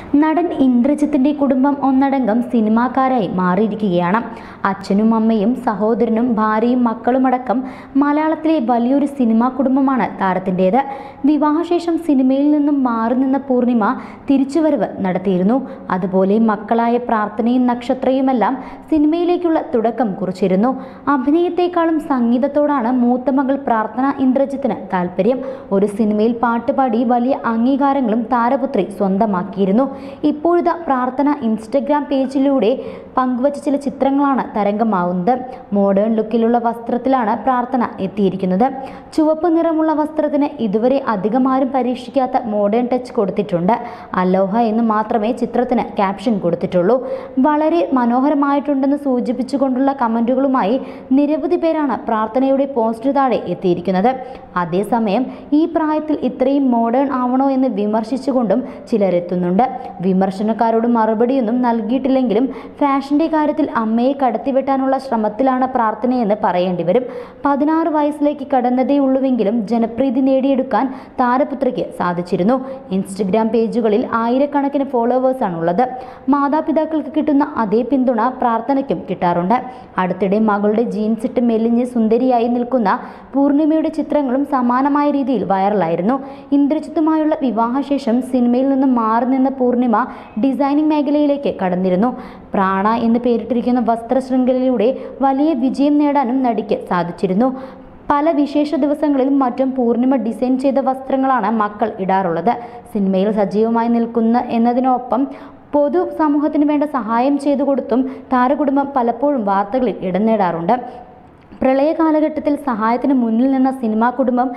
നടൻ ഇന്ദ്രജിത്തിന്റെ കുടുംബം ഒന്നടങ്കം സിനിമാക്കാരായി മാറിയിരിക്കുകയാണ് അച്ഛനും അമ്മയും സഹോദരനും ഭാര്യയും മക്കളുമടക്കം മലയാളത്തിലെ വലിയൊരു സിനിമാ കുടുംബമാണ് താരത്തിൻ്റേത് വിവാഹശേഷം സിനിമയിൽ നിന്നും മാറി നിന്ന പൂർണിമ തിരിച്ചുവരവ് നടത്തിയിരുന്നു അതുപോലെ മക്കളായ പ്രാർത്ഥനയും നക്ഷത്രയുമെല്ലാം സിനിമയിലേക്കുള്ള തുടക്കം കുറിച്ചിരുന്നു അഭിനയത്തെക്കാളും സംഗീതത്തോടാണ് മൂത്ത മകൾ പ്രാർത്ഥന ഇന്ദ്രജിത്തിന് താല്പര്യം ഒരു സിനിമയിൽ പാട്ടുപാടി വലിയ അംഗീകാരങ്ങളും താരപുത്രി സ്വന്തമാക്കിയിരുന്നു ഇപ്പോഴത്തെ പ്രാർത്ഥന ഇൻസ്റ്റഗ്രാം പേജിലൂടെ പങ്കുവച്ച ചില ചിത്രങ്ങളാണ് തരംഗമാവുന്നത് മോഡേൺ ലുക്കിലുള്ള വസ്ത്രത്തിലാണ് പ്രാർത്ഥന എത്തിയിരിക്കുന്നത് ചുവപ്പ് നിറമുള്ള വസ്ത്രത്തിന് ഇതുവരെ അധികം ആരും പരീക്ഷിക്കാത്ത മോഡേൺ ടച്ച് കൊടുത്തിട്ടുണ്ട് അലോഹ എന്ന് മാത്രമേ ചിത്രത്തിന് ക്യാപ്ഷൻ കൊടുത്തിട്ടുള്ളൂ വളരെ മനോഹരമായിട്ടുണ്ടെന്ന് സൂചിപ്പിച്ചുകൊണ്ടുള്ള കമൻറ്റുകളുമായി നിരവധി പേരാണ് പ്രാർത്ഥനയുടെ പോസ്റ്റ് താഴെ എത്തിയിരിക്കുന്നത് അതേസമയം ഈ പ്രായത്തിൽ ഇത്രയും മോഡേൺ ആവണോ എന്ന് വിമർശിച്ചുകൊണ്ടും ചിലരെത്തുന്നുണ്ട് വിമർശനക്കാരോട് മറുപടിയൊന്നും നൽകിയിട്ടില്ലെങ്കിലും ഫാഷന്റെ കാര്യത്തിൽ അമ്മയെ കടത്തിവെട്ടാനുള്ള ശ്രമത്തിലാണ് പ്രാർത്ഥനയെന്ന് പറയേണ്ടി വരും പതിനാറ് വയസ്സിലേക്ക് കടന്നതേ ഉള്ളുവെങ്കിലും ജനപ്രീതി നേടിയെടുക്കാൻ താരപുത്രിക്ക് സാധിച്ചിരുന്നു ഇൻസ്റ്റഗ്രാം പേജുകളിൽ ആയിരക്കണക്കിന് ഫോളോവേഴ്സാണുള്ളത് മാതാപിതാക്കൾക്ക് കിട്ടുന്ന അതേ പിന്തുണ പ്രാർത്ഥനയ്ക്കും കിട്ടാറുണ്ട് അടുത്തിടെ മകളുടെ ജീൻസ് ഇട്ട് മെലിഞ്ഞ് സുന്ദരിയായി നിൽക്കുന്ന പൂർണിമയുടെ ചിത്രങ്ങളും സമാനമായ രീതിയിൽ വൈറലായിരുന്നു ഇന്ദ്രജിത്തുമായുള്ള വിവാഹശേഷം സിനിമയിൽ നിന്ന് മാറി നിന്ന പൂർണിമ ഡിസൈനിങ് മേഖലയിലേക്ക് കടന്നിരുന്നു പ്രാണ എന്ന് പേരിട്ടിരിക്കുന്ന വസ്ത്രശൃംഖലയിലൂടെ വലിയ വിജയം നേടാനും നടിക്ക് സാധിച്ചിരുന്നു പല വിശേഷ ദിവസങ്ങളിലും മറ്റും പൂർണിമ ഡിസൈൻ ചെയ്ത വസ്ത്രങ്ങളാണ് മക്കൾ ഇടാറുള്ളത് സിനിമയിൽ സജീവമായി നിൽക്കുന്ന എന്നതിനൊപ്പം പൊതു സമൂഹത്തിന് വേണ്ട സഹായം ചെയ്തു കൊടുത്തും താരകുടുംബം പലപ്പോഴും വാർത്തകളിൽ ഇടം നേടാറുണ്ട് പ്രളയ കാലഘട്ടത്തിൽ സഹായത്തിന് മുന്നിൽ നിന്ന സിനിമാ കുടുംബം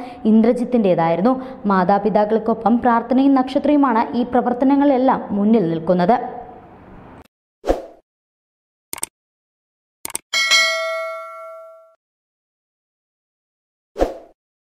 ഇന്ദ്രജിത്തിൻ്റെതായിരുന്നു മാതാപിതാക്കൾക്കൊപ്പം പ്രാർത്ഥനയും നക്ഷത്രയുമാണ് ഈ പ്രവർത്തനങ്ങളെല്ലാം മുന്നിൽ നിൽക്കുന്നത്